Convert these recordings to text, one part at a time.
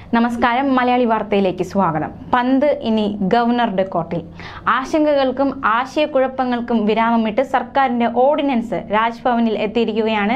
നമസ്കാരം മലയാളി വാർത്തയിലേക്ക് സ്വാഗതം പന്ത് ഇനി ഗവർണറുടെ കോർട്ടിൽ ആശങ്കകൾക്കും ആശയക്കുഴപ്പങ്ങൾക്കും വിരാമമിട്ട് സർക്കാരിന്റെ ഓർഡിനൻസ് രാജ്ഭവനിൽ എത്തിയിരിക്കുകയാണ്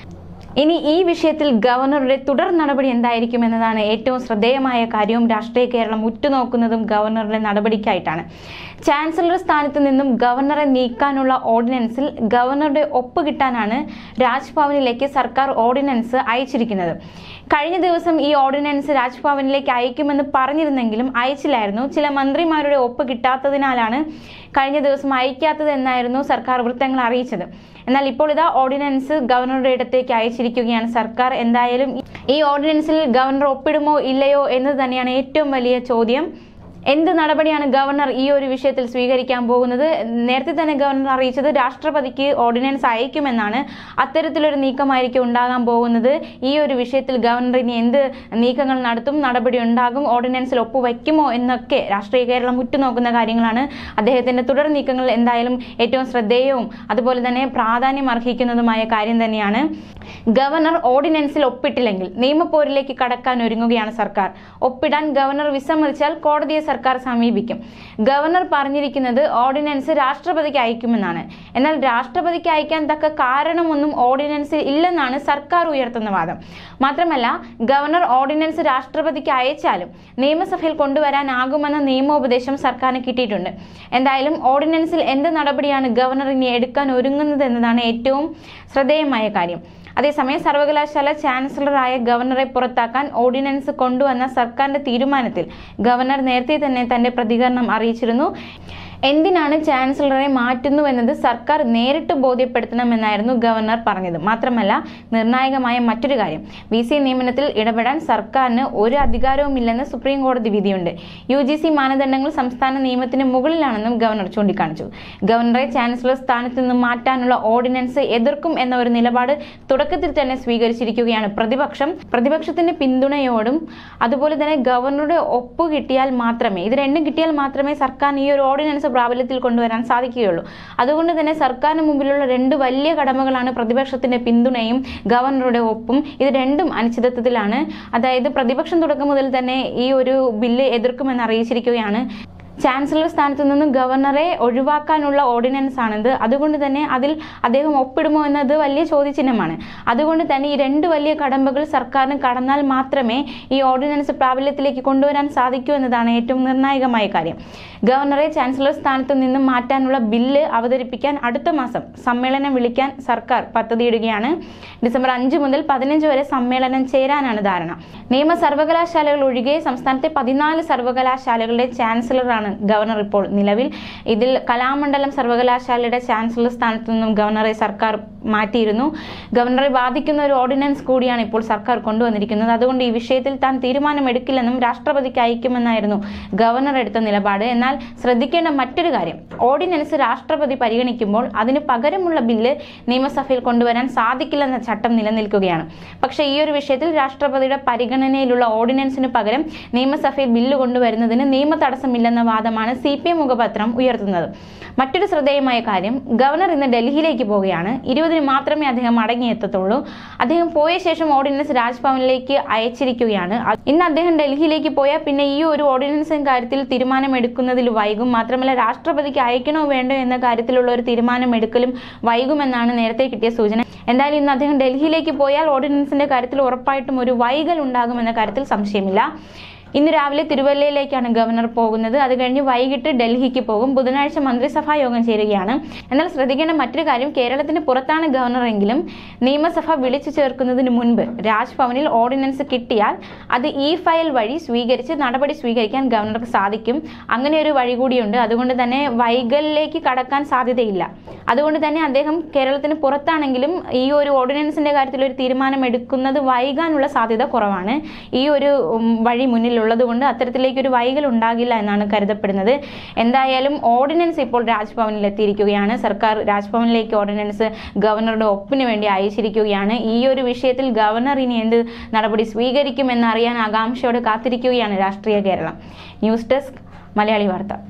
ഇനി ഈ വിഷയത്തിൽ ഗവർണറുടെ തുടർ നടപടി എന്തായിരിക്കും എന്നതാണ് ഏറ്റവും ശ്രദ്ധേയമായ കാര്യവും രാഷ്ട്രീയ കേരളം ഉറ്റുനോക്കുന്നതും ഗവർണറുടെ നടപടിക്കായിട്ടാണ് ചാൻസലർ സ്ഥാനത്ത് നിന്നും ഗവർണറെ നീക്കാനുള്ള ഓർഡിനൻസിൽ ഗവർണറുടെ ഒപ്പ് കിട്ടാനാണ് രാജ്ഭവനിലേക്ക് സർക്കാർ ഓർഡിനൻസ് അയച്ചിരിക്കുന്നത് കഴിഞ്ഞ ദിവസം ഈ ഓർഡിനൻസ് രാജ്ഭവനിലേക്ക് അയക്കുമെന്ന് പറഞ്ഞിരുന്നെങ്കിലും അയച്ചില്ലായിരുന്നു ചില മന്ത്രിമാരുടെ ഒപ്പ് കിട്ടാത്തതിനാലാണ് കഴിഞ്ഞ ദിവസം അയക്കാത്തത് എന്നായിരുന്നു സർക്കാർ വൃത്തങ്ങൾ അറിയിച്ചത് എന്നാൽ ഇപ്പോൾ ഇതാ ഓർഡിനൻസ് ഗവർണറുടെ ഇടത്തേക്ക് അയച്ചിരിക്കുകയാണ് സർക്കാർ എന്തായാലും ഈ ഓർഡിനൻസിൽ ഗവർണർ ഒപ്പിടുമോ ഇല്ലയോ എന്നത് തന്നെയാണ് ഏറ്റവും വലിയ ചോദ്യം എന്ത് നടപടിയാണ് ഗവർണർ ഈ ഒരു വിഷയത്തിൽ സ്വീകരിക്കാൻ പോകുന്നത് നേരത്തെ തന്നെ ഗവർണർ അറിയിച്ചത് രാഷ്ട്രപതിക്ക് ഓർഡിനൻസ് അയക്കുമെന്നാണ് അത്തരത്തിലൊരു നീക്കമായിരിക്കും ഉണ്ടാകാൻ പോകുന്നത് ഈ ഒരു വിഷയത്തിൽ ഗവർണർ ഇനി എന്ത് നീക്കങ്ങൾ നടത്തും നടപടി ഉണ്ടാകും ഓർഡിനൻസിൽ ഒപ്പുവയ്ക്കുമോ എന്നൊക്കെ രാഷ്ട്രീയ കേരളം ഉറ്റുനോക്കുന്ന കാര്യങ്ങളാണ് അദ്ദേഹത്തിന്റെ തുടർ നീക്കങ്ങൾ എന്തായാലും ഏറ്റവും ശ്രദ്ധേയവും അതുപോലെ തന്നെ പ്രാധാന്യം അർഹിക്കുന്നതുമായ കാര്യം തന്നെയാണ് ഗവർണർ ഓർഡിനൻസിൽ ഒപ്പിട്ടില്ലെങ്കിൽ നിയമപോരിലേക്ക് കടക്കാൻ ഒരുങ്ങുകയാണ് സർക്കാർ ഒപ്പിടാൻ ഗവർണർ വിസമ്മതിച്ചാൽ കോടതിയെ സർക്കാർ സമീപിക്കും ഗവർണർ പറഞ്ഞിരിക്കുന്നത് ഓർഡിനൻസ് രാഷ്ട്രപതിക്ക് അയക്കുമെന്നാണ് എന്നാൽ രാഷ്ട്രപതിക്ക് അയക്കാൻ തക്ക കാരണമൊന്നും ഓർഡിനൻസിൽ ഇല്ലെന്നാണ് സർക്കാർ ഉയർത്തുന്ന വാദം മാത്രമല്ല ഗവർണർ ഓർഡിനൻസ് രാഷ്ട്രപതിക്ക് അയച്ചാലും നിയമസഭയിൽ കൊണ്ടുവരാനാകുമെന്ന നിയമോപദേശം സർക്കാരിന് കിട്ടിയിട്ടുണ്ട് എന്തായാലും ഓർഡിനൻസിൽ എന്ത് നടപടിയാണ് ഗവർണർ ഇനി എടുക്കാൻ ഒരുങ്ങുന്നത് എന്നതാണ് ഏറ്റവും ശ്രദ്ധേയമായ കാര്യം അതേസമയം സർവകലാശാല ചാൻസലറായ ഗവർണറെ പുറത്താക്കാൻ ഓർഡിനൻസ് കൊണ്ടുവന്ന സർക്കാരിന്റെ തീരുമാനത്തിൽ ഗവർണർ നേരത്തെ തന്നെ തന്റെ പ്രതികരണം അറിയിച്ചിരുന്നു എന്തിനാണ് ചാൻസലറെ മാറ്റുന്നുവെന്നത് സർക്കാർ നേരിട്ട് ബോധ്യപ്പെടുത്തണമെന്നായിരുന്നു ഗവർണർ പറഞ്ഞത് മാത്രമല്ല നിർണായകമായ മറ്റൊരു കാര്യം വി സി നിയമനത്തിൽ ഇടപെടാൻ സർക്കാരിന് ഒരു അധികാരവുമില്ലെന്ന് സുപ്രീം കോടതി വിധിയുണ്ട് യു ജി സി മാനദണ്ഡങ്ങൾ സംസ്ഥാന നിയമത്തിന് മുകളിലാണെന്നും ഗവർണർ ചൂണ്ടിക്കാണിച്ചു ഗവർണറെ ചാൻസലർ സ്ഥാനത്ത് നിന്ന് മാറ്റാനുള്ള ഓർഡിനൻസ് എതിർക്കും എന്ന ഒരു നിലപാട് തുടക്കത്തിൽ തന്നെ സ്വീകരിച്ചിരിക്കുകയാണ് പ്രതിപക്ഷം പ്രതിപക്ഷത്തിന്റെ പിന്തുണയോടും അതുപോലെ തന്നെ ഗവർണറുടെ ഒപ്പ് കിട്ടിയാൽ മാത്രമേ ഇത് രണ്ടും കിട്ടിയാൽ മാത്രമേ സർക്കാരിന് ഈ ഒരു ഓർഡിനൻസ് പ്രാബല്യത്തിൽ കൊണ്ടുവരാൻ സാധിക്കുകയുള്ളൂ അതുകൊണ്ട് തന്നെ സർക്കാരിന് മുമ്പിലുള്ള രണ്ട് വലിയ കടമകളാണ് പ്രതിപക്ഷത്തിന്റെ പിന്തുണയും ഗവർണറുടെ ഒപ്പും ഇത് രണ്ടും അനിശ്ചിതത്വത്തിലാണ് അതായത് പ്രതിപക്ഷം തുടക്കം മുതൽ തന്നെ ഈ ഒരു ബില്ല് എതിർക്കുമെന്ന് അറിയിച്ചിരിക്കുകയാണ് ചാൻസലർ സ്ഥാനത്ത് നിന്നും ഗവർണറെ ഒഴിവാക്കാനുള്ള ഓർഡിനൻസ് ആണിത് അതുകൊണ്ട് തന്നെ അതിൽ അദ്ദേഹം ഒപ്പിടുമോ എന്നത് വലിയ ചോദ്യചിഹ്നമാണ് അതുകൊണ്ട് തന്നെ ഈ രണ്ട് വലിയ കടമ്പകൾ സർക്കാരിന് കടന്നാൽ മാത്രമേ ഈ ഓർഡിനൻസ് പ്രാബല്യത്തിലേക്ക് കൊണ്ടുവരാൻ സാധിക്കൂ എന്നതാണ് ഏറ്റവും നിർണായകമായ കാര്യം ഗവർണറെ ചാൻസലർ സ്ഥാനത്ത് നിന്നും മാറ്റാനുള്ള ബില്ല് അവതരിപ്പിക്കാൻ അടുത്ത മാസം സമ്മേളനം വിളിക്കാൻ സർക്കാർ പദ്ധതിയിടുകയാണ് ഡിസംബർ അഞ്ച് മുതൽ പതിനഞ്ച് വരെ സമ്മേളനം ചേരാനാണ് ധാരണ നിയമ സർവകലാശാലകൾ ഒഴികെ സംസ്ഥാനത്തെ പതിനാല് സർവകലാശാലകളുടെ ചാൻസലറാണ് ഗവർണർ ഇപ്പോൾ നിലവിൽ ഇതിൽ കലാമണ്ഡലം സർവകലാശാലയുടെ ചാൻസലർ സ്ഥാനത്ത് നിന്നും ഗവർണറെ സർക്കാർ മാറ്റിയിരുന്നു ഗവർണറെ ബാധിക്കുന്ന ഒരു ഓർഡിനൻസ് കൂടിയാണ് ഇപ്പോൾ സർക്കാർ കൊണ്ടുവന്നിരിക്കുന്നത് അതുകൊണ്ട് ഈ വിഷയത്തിൽ താൻ തീരുമാനമെടുക്കില്ലെന്നും രാഷ്ട്രപതിക്ക് അയക്കുമെന്നായിരുന്നു ഗവർണർ എടുത്ത നിലപാട് എന്നാൽ ശ്രദ്ധിക്കേണ്ട മറ്റൊരു കാര്യം ഓർഡിനൻസ് രാഷ്ട്രപതി പരിഗണിക്കുമ്പോൾ അതിന് പകരമുള്ള ബില്ല് നിയമസഭയിൽ കൊണ്ടുവരാൻ സാധിക്കില്ലെന്ന ചട്ടം നിലനിൽക്കുകയാണ് പക്ഷേ ഈ ഒരു വിഷയത്തിൽ രാഷ്ട്രപതിയുടെ പരിഗണനയിലുള്ള ഓർഡിനൻസിന് പകരം നിയമസഭയിൽ ബില്ല് കൊണ്ടുവരുന്നതിന് നിയമ തടസ്സമില്ലെന്ന വാദമാണ് സി പി എം മുഖപത്രം ഉയർത്തുന്നത് മറ്റൊരു ശ്രദ്ധേയമായ കാര്യം ഗവർണർ ഇന്ന് ഡൽഹിയിലേക്ക് പോവുകയാണ് ഇരുപതിന് മാത്രമേ അദ്ദേഹം മടങ്ങിയെത്തത്തുള്ളൂ അദ്ദേഹം പോയ ശേഷം ഓർഡിനൻസ് രാജ്ഭവനിലേക്ക് അയച്ചിരിക്കുകയാണ് ഇന്ന് അദ്ദേഹം ഡൽഹിയിലേക്ക് പോയാൽ പിന്നെ ഈ ഒരു ഓർഡിനൻസിന്റെ കാര്യത്തിൽ തീരുമാനമെടുക്കുന്നതിൽ വൈകും മാത്രമല്ല രാഷ്ട്രപതിക്ക് അയക്കണോ വേണ്ടോ എന്ന കാര്യത്തിലുള്ള ഒരു തീരുമാനമെടുക്കലും വൈകുമെന്നാണ് നേരത്തെ കിട്ടിയ സൂചന എന്തായാലും ഇന്ന് അദ്ദേഹം ഡൽഹിയിലേക്ക് പോയാൽ ഓർഡിനൻസിന്റെ കാര്യത്തിൽ ഉറപ്പായിട്ടും ഒരു വൈകൽ ഉണ്ടാകുമെന്ന കാര്യത്തിൽ സംശയമില്ല ഇന്ന് രാവിലെ തിരുവല്ലയിലേക്കാണ് ഗവർണർ പോകുന്നത് അത് കഴിഞ്ഞ് വൈകിട്ട് ഡൽഹിക്ക് പോകും ബുധനാഴ്ച മന്ത്രിസഭാ യോഗം ചേരുകയാണ് എന്നാൽ ശ്രദ്ധിക്കേണ്ട മറ്റൊരു കാര്യം കേരളത്തിന് പുറത്താണ് ഗവർണർ എങ്കിലും നിയമസഭ വിളിച്ചു ചേർക്കുന്നതിന് മുൻപ് രാജ്ഭവനിൽ ഓർഡിനൻസ് കിട്ടിയാൽ അത് ഇ ഫയൽ വഴി സ്വീകരിച്ച് നടപടി സ്വീകരിക്കാൻ ഗവർണർക്ക് സാധിക്കും അങ്ങനെ ഒരു വഴി കൂടിയുണ്ട് അതുകൊണ്ട് തന്നെ വൈകലിലേക്ക് കടക്കാൻ സാധ്യതയില്ല അതുകൊണ്ട് തന്നെ അദ്ദേഹം കേരളത്തിന് പുറത്താണെങ്കിലും ഈ ഒരു ഓർഡിനൻസിന്റെ കാര്യത്തിൽ ഒരു തീരുമാനം എടുക്കുന്നത് വൈകാനുള്ള സാധ്യത കുറവാണ് ഈ ഒരു ഉം, വഴി മുന്നിൽ ഉള്ളത് കൊണ്ട് അത്തരത്തിലേക്ക് ഒരു വൈകൽ ഉണ്ടാകില്ല എന്നാണ് കരുതപ്പെടുന്നത് എന്തായാലും ഓർഡിനൻസ് ഇപ്പോൾ രാജ്ഭവനിൽ എത്തിയിരിക്കുകയാണ് സർക്കാർ രാജ്ഭവനിലേക്ക് ഓർഡിനൻസ് ഗവർണറുടെ ഒപ്പിന് വേണ്ടി അയച്ചിരിക്കുകയാണ് ഈ ഒരു വിഷയത്തിൽ ഗവർണർ ഇനി എന്ത് നടപടി സ്വീകരിക്കുമെന്നറിയാൻ ആകാംക്ഷയോടെ കാത്തിരിക്കുകയാണ് രാഷ്ട്രീയ കേരളം ന്യൂസ് ഡെസ്ക് മലയാളി വാർത്ത